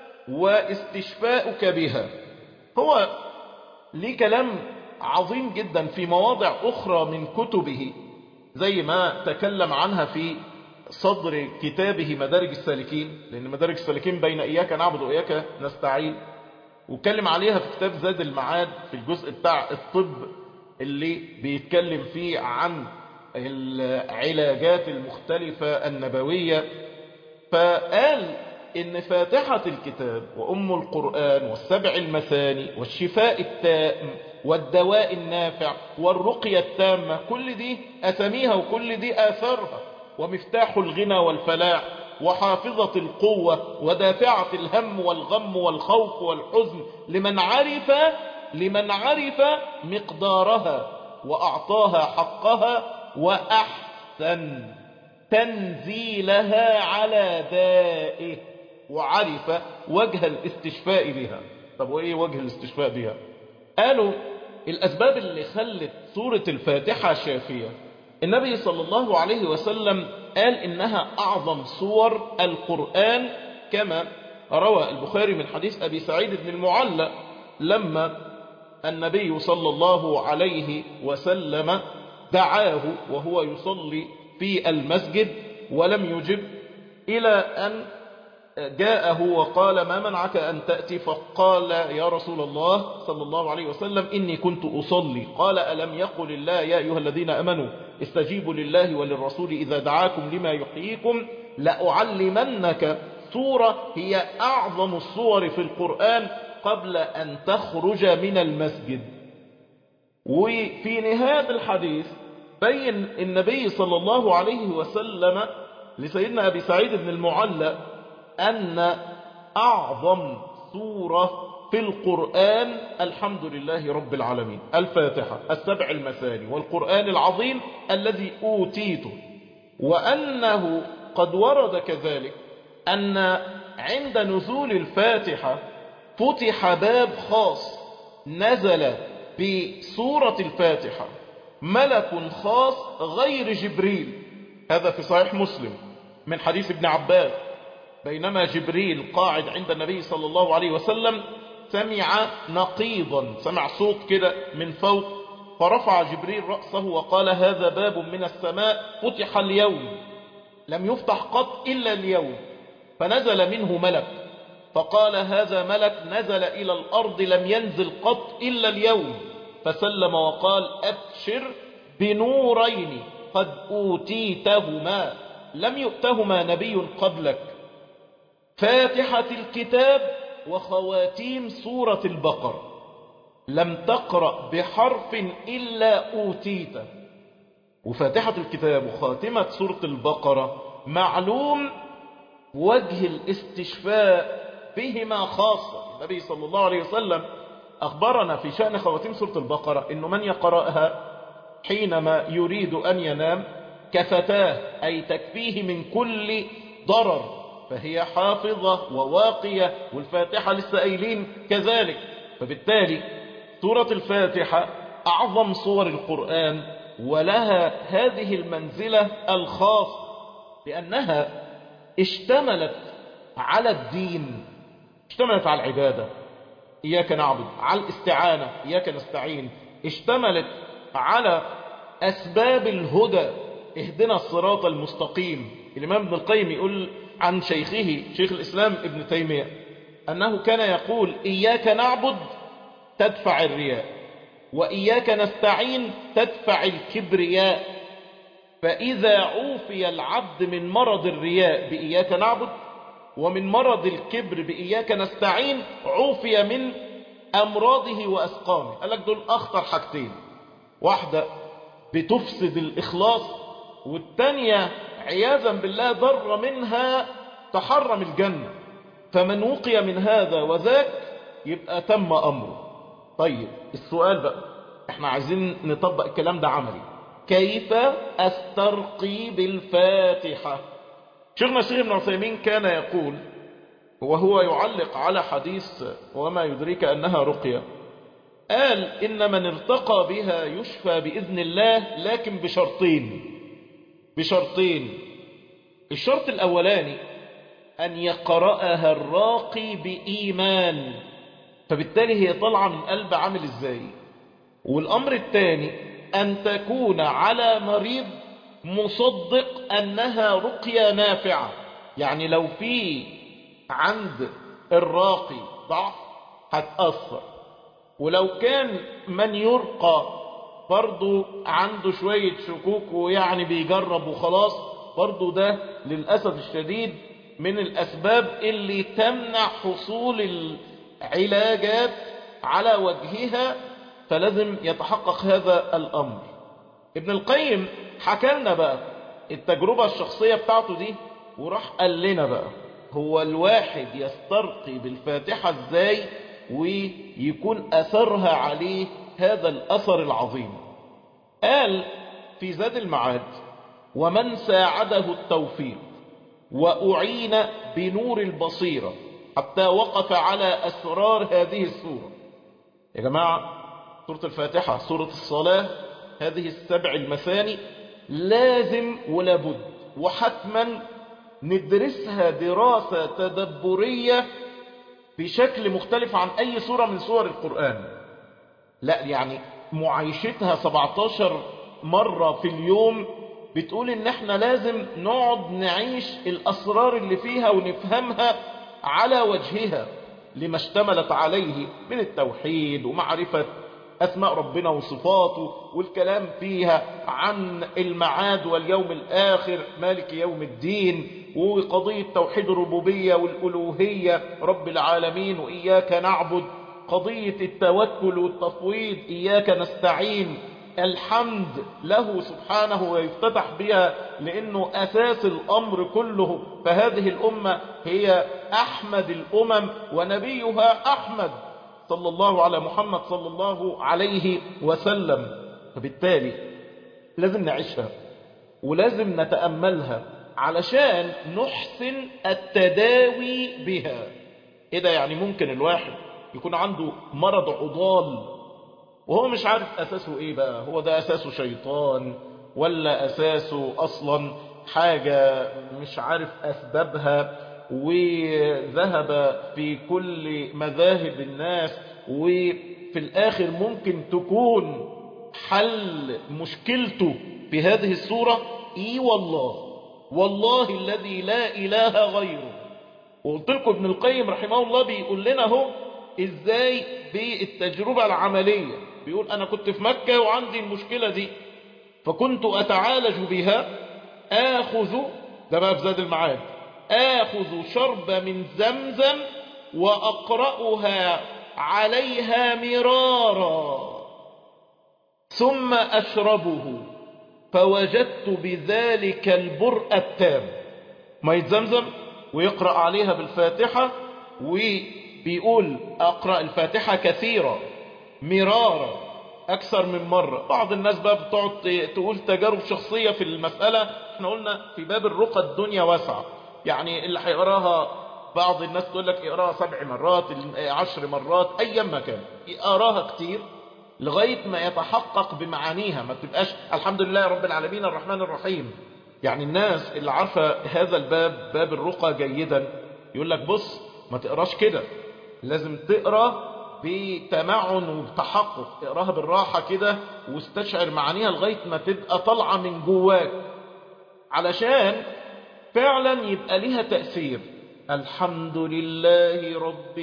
واستشفاؤك بها هو ليه كلام عظيم جدا في مواضع أخرى من كتبه زي ما تكلم عنها في صدر كتابه مدارج السالكين لأن مدارج السالكين بين إياك نعبد وإياك نستعين واتكلم عليها في كتاب زاد المعاد في الجزء بتاع الطب اللي بيتكلم فيه عن العلاجات المختلفة النبوية فقال إن فاتحة الكتاب وأم القرآن والسبع المثاني والشفاء التام والدواء النافع والرقية التامة كل دي أساميها وكل دي آثارها ومفتاح الغنى والفلاح وحافظة القوة ودافعة الهم والغم والخوف والحزن لمن عرف لمن عرف مقدارها وأعطاها حقها وأحسن تنزيلها على دائه وعرف وجه الاستشفاء بها طب وإيه وجه الاستشفاء بها قالوا الأسباب اللي خلت سورة الفاتحة شافية النبي صلى الله عليه وسلم قال إنها أعظم سور القرآن كما روى البخاري من حديث أبي سعيد بن المعلى لما النبي صلى الله عليه وسلم دعاه وهو يصلي في المسجد ولم يجب إلى أن جاءه وقال ما منعك أن تأتي فقال يا رسول الله صلى الله عليه وسلم إني كنت أصلي قال ألم يقل الله يا أيها الذين أمنوا استجيبوا لله وللرسول إذا دعاكم لما يحييكم لأعلمنك سورة هي أعظم الصور في القرآن قبل أن تخرج من المسجد وفي نهاية الحديث بين النبي صلى الله عليه وسلم لسيدنا أبي سعيد بن المعلى أن أعظم سورة في القرآن الحمد لله رب العالمين الفاتحة السبع المثاني والقرآن العظيم الذي أوتيته وأنه قد ورد كذلك أن عند نزول الفاتحة فتح باب خاص نزل بسورة الفاتحة ملك خاص غير جبريل هذا في صحيح مسلم من حديث ابن عباس بينما جبريل قاعد عند النبي صلى الله عليه وسلم سمع نقيضا سمع صوت كده من فوق فرفع جبريل رأسه وقال هذا باب من السماء فتح اليوم لم يفتح قط إلا اليوم فنزل منه ملك فقال هذا ملك نزل إلى الأرض لم ينزل قط إلا اليوم فسلم وقال أبشر بنورين قد أوتيتهما لم يؤتهما نبي قبلك فاتحة الكتاب وخواتيم سورة البقر لم تقرأ بحرف إلا أوتيت وفاتحة الكتاب وخاتمة سورة البقرة معلوم وجه الاستشفاء بهما خاصة النبي صلى الله عليه وسلم أخبرنا في شأن خواتيم سورة البقرة إنه من يقرأها حينما يريد أن ينام كفتاه أي تكفيه من كل ضرر فهي حافظة وواقية والفاتحة لسه قايلين كذلك فبالتالي سورة الفاتحة أعظم صور القرآن ولها هذه المنزلة الخاصة لأنها اشتملت على الدين اشتملت على العبادة إياك نعبد على الاستعانة إياك نستعين اشتملت على أسباب الهدى اهدنا الصراط المستقيم الإمام ابن القيم يقول عن شيخه شيخ الإسلام ابن تيمية أنه كان يقول إياك نعبد تدفع الرياء وإياك نستعين تدفع الكبرياء فإذا عوفي العبد من مرض الرياء بإياك نعبد ومن مرض الكبر بإياك نستعين عوفي من أمراضه وأسقامه قال لك دول أخطر حاجتين واحدة بتفسد الإخلاص والتانية عياذا بالله ضر منها تحرم الجنة فمن وقي من هذا وذاك يبقى تم أمره طيب السؤال بقى احنا عايزين نطبق الكلام ده عملي كيف استرقي بالفاتحة شيخنا الشيخ ابن عثيمين كان يقول وهو يعلق على حديث وما يدريك أنها رقية قال إن من ارتقى بها يشفى بإذن الله لكن بشرطين بشرطين الشرط الأولاني أن يقرأها الراقي بإيمان فبالتالي هي طالعة من قلب عامل إزاي والأمر الثاني أن تكون على مريض مصدق أنها رقية نافعة يعني لو في عند الراقي ضعف هتأثر ولو كان من يرقى برضو عنده شوية شكوك ويعني بيجرب وخلاص برضو ده للأسف الشديد من الأسباب اللي تمنع حصول العلاجات على وجهها فلازم يتحقق هذا الأمر ابن القيم حكى لنا بقى التجربة الشخصية بتاعته دي وراح قال لنا بقى هو الواحد يسترقي بالفاتحة ازاي ويكون أثرها عليه هذا الأثر العظيم قال في زاد المعاد ومن ساعده التوفيق وأعين بنور البصيرة حتى وقف على أسرار هذه السورة يا جماعة سورة الفاتحة سورة الصلاة هذه السبع المثاني لازم ولابد وحتما ندرسها دراسة تدبرية بشكل مختلف عن أي سورة من سور القرآن لا يعني معايشتها 17 مرة في اليوم بتقول ان احنا لازم نقعد نعيش الأسرار اللي فيها ونفهمها على وجهها لما اشتملت عليه من التوحيد ومعرفة أسماء ربنا وصفاته والكلام فيها عن المعاد واليوم الآخر مالك يوم الدين وقضية توحيد الربوبية والألوهية رب العالمين وإياك نعبد قضية التوكل والتفويض إياك نستعين الحمد له سبحانه ويفتتح بها لأنه أساس الأمر كله فهذه الأمة هي أحمد الأمم ونبيها أحمد صلى الله على محمد صلى الله عليه وسلم فبالتالي لازم نعيشها ولازم نتأملها علشان نحسن التداوي بها ايه ده يعني ممكن الواحد يكون عنده مرض عضال وهو مش عارف اساسه ايه بقى هو ده اساسه شيطان ولا اساسه اصلا حاجة مش عارف اسبابها وذهب في كل مذاهب الناس وفي الاخر ممكن تكون حل مشكلته في هذه الصورة اي والله والله الذي لا اله غيره وقلت لكم ابن القيم رحمه الله بيقول لنا اهو ازاي بالتجربة العملية بيقول انا كنت في مكة وعندي المشكلة دي فكنت اتعالج بها اخذ ده بقى في زاد المعاد آخذ شرب من زمزم وأقرأها عليها مرارا ثم أشربه فوجدت بذلك البرء التام ما يتزمزم ويقرأ عليها بالفاتحة وبيقول أقرأ الفاتحة كثيرا مرارا أكثر من مرة بعض الناس بقى بتقعد تقول تجارب شخصية في المسألة احنا قلنا في باب الرقى الدنيا واسعة يعني اللي هيقراها بعض الناس تقول لك اقراها سبع مرات عشر مرات ايا ما كان يقراها كتير لغاية ما يتحقق بمعانيها ما تبقاش الحمد لله رب العالمين الرحمن الرحيم يعني الناس اللي عارفة هذا الباب باب الرقى جيدا يقول لك بص ما تقراش كده لازم تقرا بتمعن وبتحقق اقراها بالراحة كده واستشعر معانيها لغاية ما تبقى طالعة من جواك علشان فعلا يبقى لها تأثير الحمد لله رب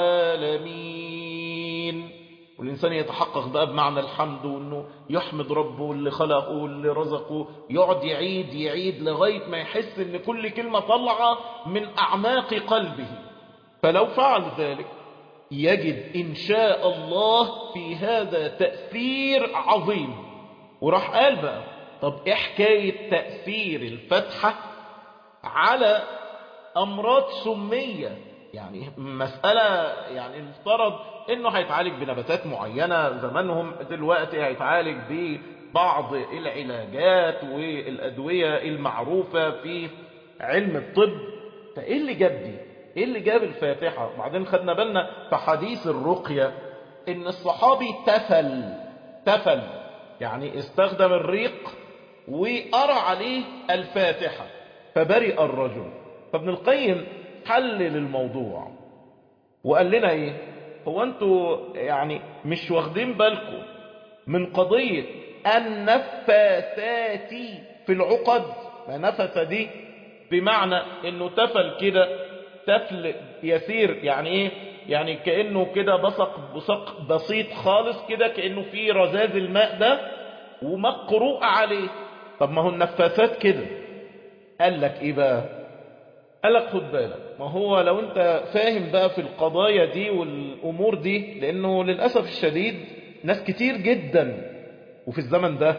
العالمين والإنسان يتحقق بقى بمعنى الحمد وأنه يحمد ربه اللي خلقه واللي رزقه يقعد يعيد يعيد لغاية ما يحس أن كل كلمة طلعة من أعماق قلبه فلو فعل ذلك يجد إن شاء الله في هذا تأثير عظيم وراح قال بقى طب ايه حكاية تأثير الفتحة على أمراض سمية يعني مسألة يعني المفترض انه هيتعالج بنباتات معينة زمانهم دلوقتي هيتعالج ببعض العلاجات والأدوية المعروفة في علم الطب فايه اللي جاب دي ايه اللي جاب الفاتحة وبعدين خدنا بالنا في حديث الرقية ان الصحابي تفل تفل يعني استخدم الريق وقرأ عليه الفاتحة فبرئ الرجل فابن القيم حلل الموضوع وقال لنا ايه هو انتوا يعني مش واخدين بالكم من قضية النفاثات في العقد ما نفث دي بمعنى انه تفل كده تفل يسير يعني ايه يعني كأنه كده بصق بصق بسيط خالص كده كأنه في رذاذ الماء ده ومقروء عليه طب ما هو النفاثات كده قال لك ايه بقى قال لك خد بالك ما هو لو انت فاهم بقى في القضايا دي والامور دي لانه للاسف الشديد ناس كتير جدا وفي الزمن ده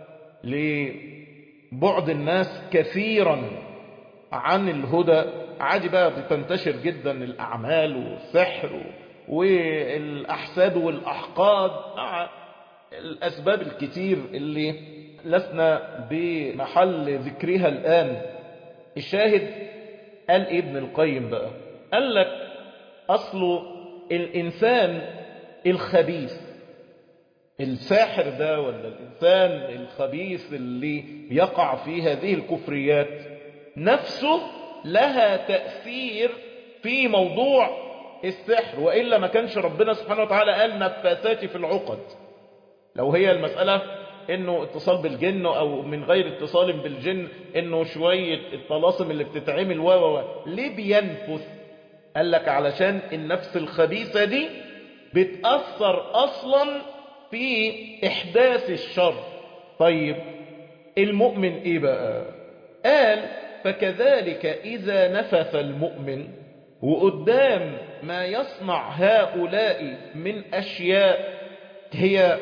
لبعد الناس كثيرا عن الهدى عادي بقى بتنتشر جدا الاعمال والسحر والاحساد والاحقاد مع الاسباب الكتير اللي لسنا بمحل ذكرها الان الشاهد قال إيه ابن القيم بقى قال لك أصل الإنسان الخبيث الساحر ده ولا الإنسان الخبيث اللي يقع في هذه الكفريات نفسه لها تأثير في موضوع السحر وإلا ما كانش ربنا سبحانه وتعالى قال نفاثات في العقد لو هي المسألة انه اتصال بالجن او من غير اتصال بالجن انه شوية الطلاسم اللي بتتعمل و و ليه بينفث قال لك علشان النفس الخبيثة دي بتأثر اصلا في احداث الشر طيب المؤمن ايه بقى قال فكذلك اذا نفث المؤمن وقدام ما يصنع هؤلاء من اشياء هي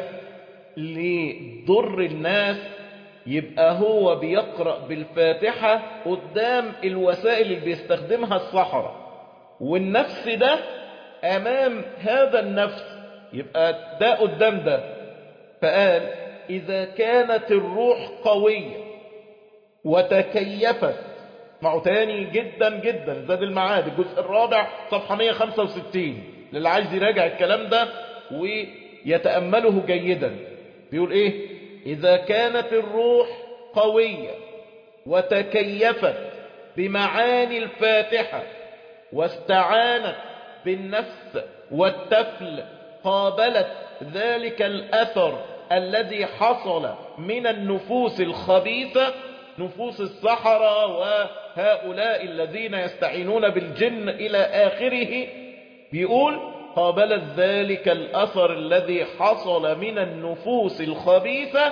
لضر الناس يبقى هو بيقرأ بالفاتحة قدام الوسائل اللي بيستخدمها الصحراء والنفس ده أمام هذا النفس يبقى ده قدام ده فقال إذا كانت الروح قوية وتكيفت معه تاني جدا جدا زاد المعاد الجزء الرابع صفحة 165 للي عايز يراجع الكلام ده ويتأمله جيدا بيقول ايه اذا كانت الروح قوية وتكيفت بمعاني الفاتحة واستعانت بالنفس والتفل قابلت ذلك الاثر الذي حصل من النفوس الخبيثة نفوس السحرة وهؤلاء الذين يستعينون بالجن الى اخره بيقول قابلت ذلك الأثر الذي حصل من النفوس الخبيثة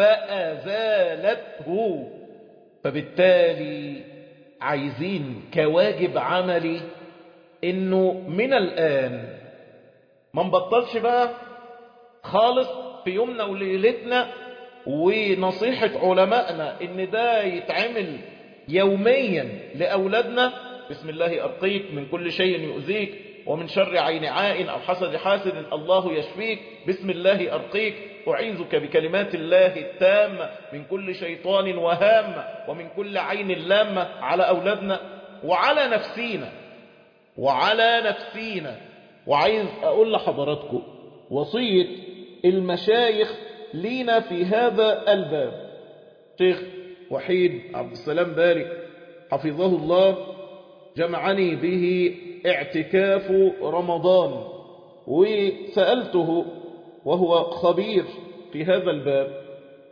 فأزالته فبالتالي عايزين كواجب عملي انه من الآن ما نبطلش بقى خالص في يومنا وليلتنا ونصيحة علمائنا ان ده يتعمل يوميا لأولادنا بسم الله أرقيك من كل شيء يؤذيك ومن شر عين عائن أو حسد حاسد الله يشفيك بسم الله أرقيك أعيذك بكلمات الله التامة من كل شيطان وهام ومن كل عين لامة على أولادنا وعلى نفسينا وعلى نفسينا وعايز أقول لحضراتكم وصية المشايخ لينا في هذا الباب شيخ وحيد عبد السلام بالي حفظه الله جمعني به اعتكاف رمضان وسألته وهو خبير في هذا الباب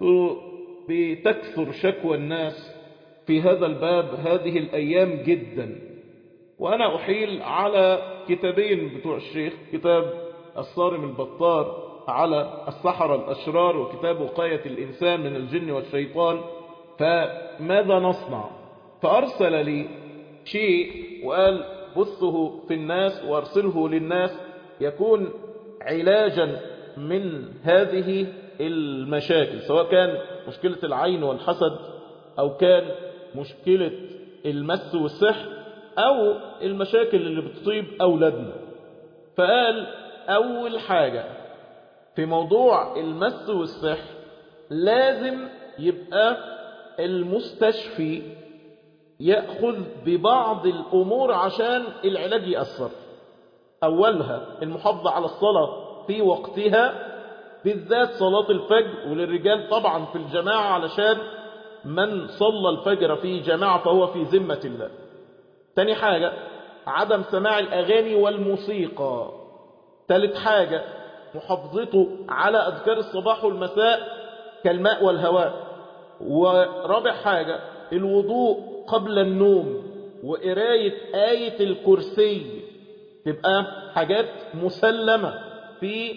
بتكثر شكوى الناس في هذا الباب هذه الأيام جدا وأنا أحيل على كتابين بتوع الشيخ كتاب الصارم البطار على السحرة الأشرار وكتاب وقاية الإنسان من الجن والشيطان فماذا نصنع فأرسل لي شيء وقال بثه في الناس وارسله للناس يكون علاجا من هذه المشاكل سواء كان مشكلة العين والحسد أو كان مشكلة المس والسحر أو المشاكل اللي بتصيب أولادنا فقال أول حاجة في موضوع المس والسحر لازم يبقى المستشفي يأخذ ببعض الأمور عشان العلاج يأثر أولها المحافظة على الصلاة في وقتها بالذات صلاة الفجر وللرجال طبعا في الجماعة علشان من صلى الفجر في جماعة فهو في ذمة الله تاني حاجة عدم سماع الأغاني والموسيقى ثالث حاجة محافظته على أذكار الصباح والمساء كالماء والهواء ورابع حاجة الوضوء قبل النوم وقراية آية الكرسي تبقى حاجات مسلمة في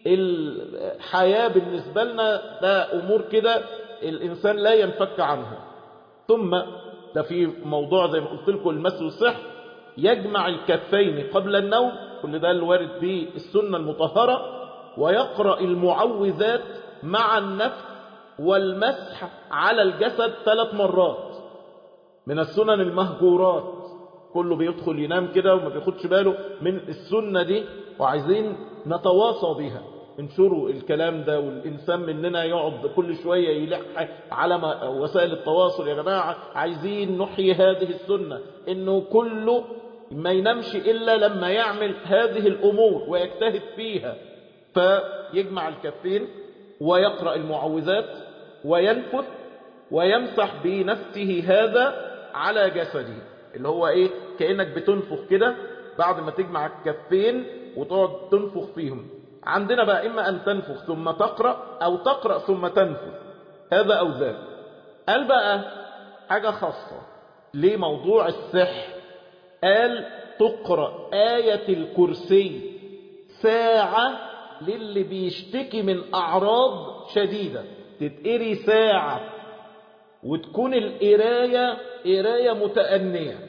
الحياة بالنسبة لنا ده أمور كده الإنسان لا ينفك عنها ثم ده في موضوع زي ما قلت لكم المس والسحر يجمع الكفين قبل النوم كل ده الوارد به السنة المطهرة ويقرأ المعوذات مع النفس والمسح على الجسد ثلاث مرات من السنن المهجورات كله بيدخل ينام كده وما بياخدش باله من السنة دي وعايزين نتواصى بها انشروا الكلام ده والإنسان مننا يقعد كل شوية يلح على وسائل التواصل يا جماعة عايزين نحيي هذه السنة انه كله ما ينامش إلا لما يعمل هذه الأمور ويجتهد فيها فيجمع الكفين ويقرأ المعوذات وينفث ويمسح بنفسه هذا على جسده اللي هو ايه كأنك بتنفخ كده بعد ما تجمع الكفين وتقعد تنفخ فيهم عندنا بقى إما أن تنفخ ثم تقرأ أو تقرأ ثم تنفخ هذا أو ذاك قال بقى حاجة خاصة لموضوع السحر قال تقرأ آية الكرسي ساعة للي بيشتكي من أعراض شديدة تتقري ساعة وتكون القراية قراية متأنية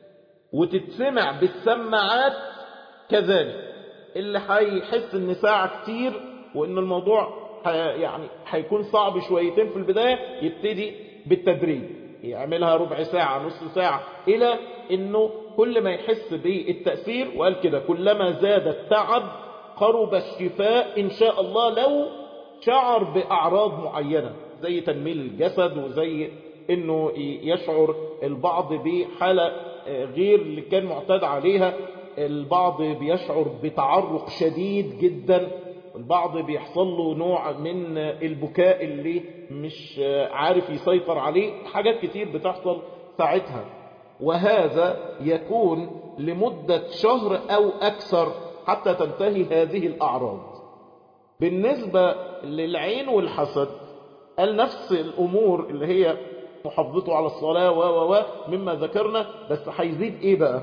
وتتسمع بالسماعات كذلك اللي هيحس ان ساعة كتير وان الموضوع يعني هيكون صعب شويتين في البداية يبتدي بالتدريج يعملها ربع ساعة نص ساعة الى انه كل ما يحس بالتأثير وقال كده كلما زاد التعب قرب الشفاء ان شاء الله لو شعر بأعراض معينة زي تنميل الجسد وزي انه يشعر البعض بحالة غير اللي كان معتاد عليها البعض بيشعر بتعرق شديد جدا البعض بيحصل له نوع من البكاء اللي مش عارف يسيطر عليه حاجات كتير بتحصل ساعتها وهذا يكون لمدة شهر أو أكثر حتى تنتهي هذه الأعراض بالنسبة للعين والحسد قال نفس الأمور اللي هي محافظته على الصلاة و و و مما ذكرنا بس هيزيد ايه بقى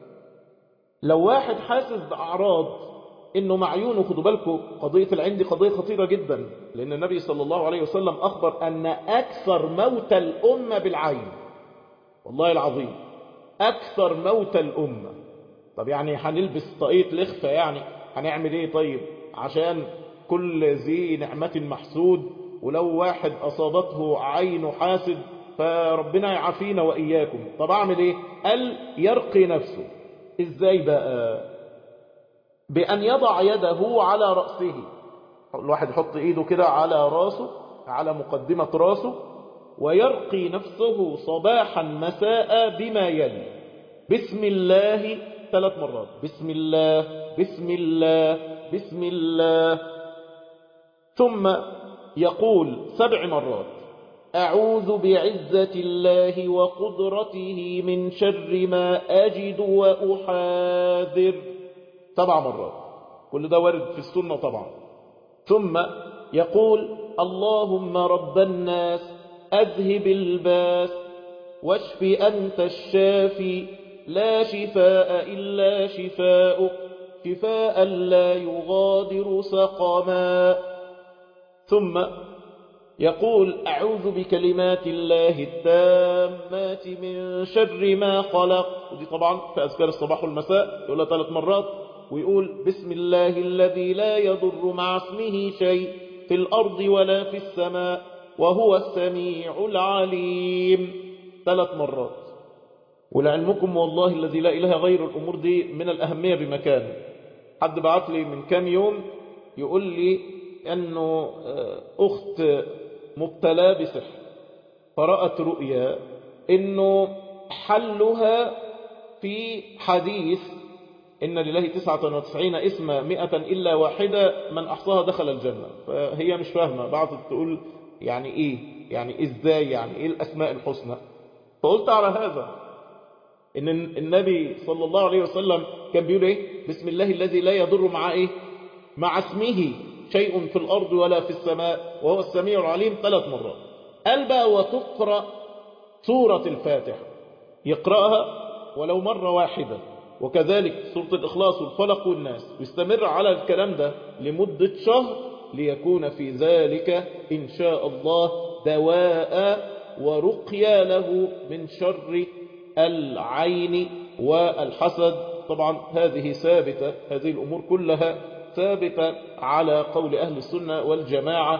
لو واحد حاسس بأعراض انه معيونه خدوا بالكم قضية العين دي قضية خطيرة جدا لان النبي صلى الله عليه وسلم اخبر ان اكثر موت الامة بالعين والله العظيم اكثر موت الامة طب يعني هنلبس طاقية لخفة يعني هنعمل ايه طيب عشان كل ذي نعمة محسود ولو واحد اصابته عين حاسد فربنا يعافينا واياكم طب اعمل ايه قال يرقي نفسه ازاي بقى بان يضع يده على رأسه الواحد يحط ايده كده على راسه على مقدمة راسه ويرقي نفسه صباحا مساء بما يلي بسم الله ثلاث مرات بسم الله بسم الله بسم الله ثم يقول سبع مرات أعوذ بعزة الله وقدرته من شر ما أجد وأحاذر سبع مرات كل ده وارد في السنة طبعا ثم يقول اللهم رب الناس أذهب الباس واشف أنت الشافي لا شفاء إلا شفاؤك شفاء لا يغادر سقما ثم يقول أعوذ بكلمات الله التامات من شر ما خلق ودي طبعا في أذكار الصباح والمساء يقولها ثلاث مرات ويقول بسم الله الذي لا يضر مع اسمه شيء في الأرض ولا في السماء وهو السميع العليم ثلاث مرات ولعلمكم والله الذي لا إله غير الأمور دي من الأهمية بمكان حد بعت لي من كام يوم يقول لي أنه أخت مبتلى بسحر فرأت رؤيا أنه حلها في حديث إن لله تسعة وتسعين اسما مئة إلا واحدة من أحصاها دخل الجنة فهي مش فاهمة بعض تقول يعني إيه يعني إزاي يعني إيه الأسماء الحسنى فقلت على هذا إن النبي صلى الله عليه وسلم كان بيقول إيه بسم الله الذي لا يضر مع إيه مع اسمه شيء في الأرض ولا في السماء وهو السميع العليم ثلاث مرات قال بقى وتقرأ سورة الفاتحة يقرأها ولو مرة واحدة وكذلك سورة الإخلاص والفلق والناس ويستمر على الكلام ده لمدة شهر ليكون في ذلك إن شاء الله دواء ورقيا له من شر العين والحسد طبعا هذه ثابتة هذه الأمور كلها ثابتة على قول أهل السنة والجماعة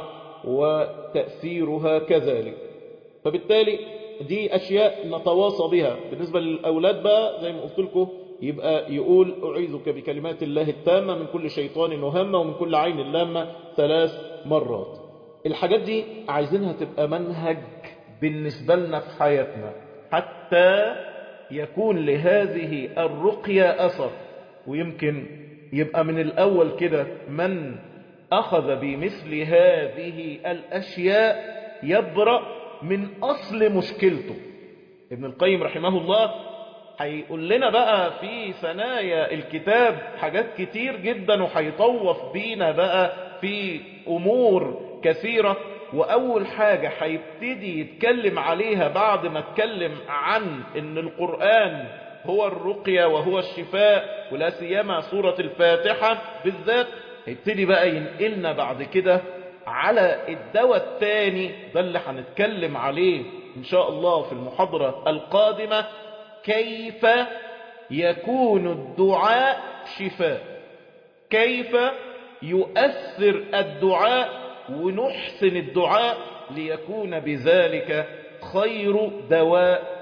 وتأثيرها كذلك فبالتالي دي أشياء نتواصى بها بالنسبة للأولاد بقى زي ما قلت لكم يبقى يقول أعيذك بكلمات الله التامة من كل شيطان وهمة ومن كل عين لامة ثلاث مرات الحاجات دي عايزينها تبقى منهج بالنسبة لنا في حياتنا حتى يكون لهذه الرقية أثر ويمكن يبقى من الأول كده من أخذ بمثل هذه الأشياء يبرأ من أصل مشكلته ابن القيم رحمه الله هيقول لنا بقى في ثنايا الكتاب حاجات كتير جدا وهيطوف بينا بقى في أمور كثيرة وأول حاجة هيبتدي يتكلم عليها بعد ما اتكلم عن ان القرآن هو الرقية وهو الشفاء ولا سيما سورة الفاتحة بالذات هيبتدي بقى ينقلنا بعد كده على الدواء الثاني ده اللي هنتكلم عليه إن شاء الله في المحاضرة القادمة كيف يكون الدعاء شفاء كيف يؤثر الدعاء ونحسن الدعاء ليكون بذلك خير دواء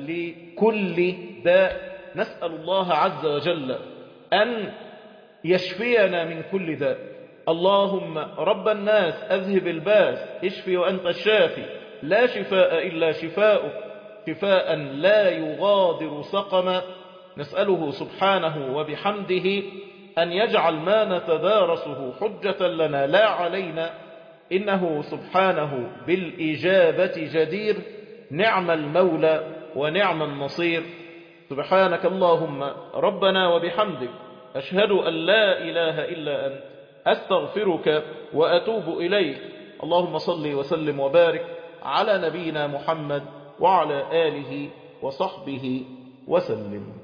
لكل داء نسأل الله عز وجل أن يشفينا من كل داء اللهم رب الناس أذهب الباس اشفي وأنت الشافي لا شفاء إلا شفاؤك شفاء لا يغادر سقما نسأله سبحانه وبحمده أن يجعل ما نتدارسه حجة لنا لا علينا إنه سبحانه بالإجابة جدير نعم المولى ونعم النصير سبحانك اللهم ربنا وبحمدك أشهد أن لا إله إلا أنت أستغفرك وأتوب إليك اللهم صل وسلم وبارك على نبينا محمد وعلى آله وصحبه وسلم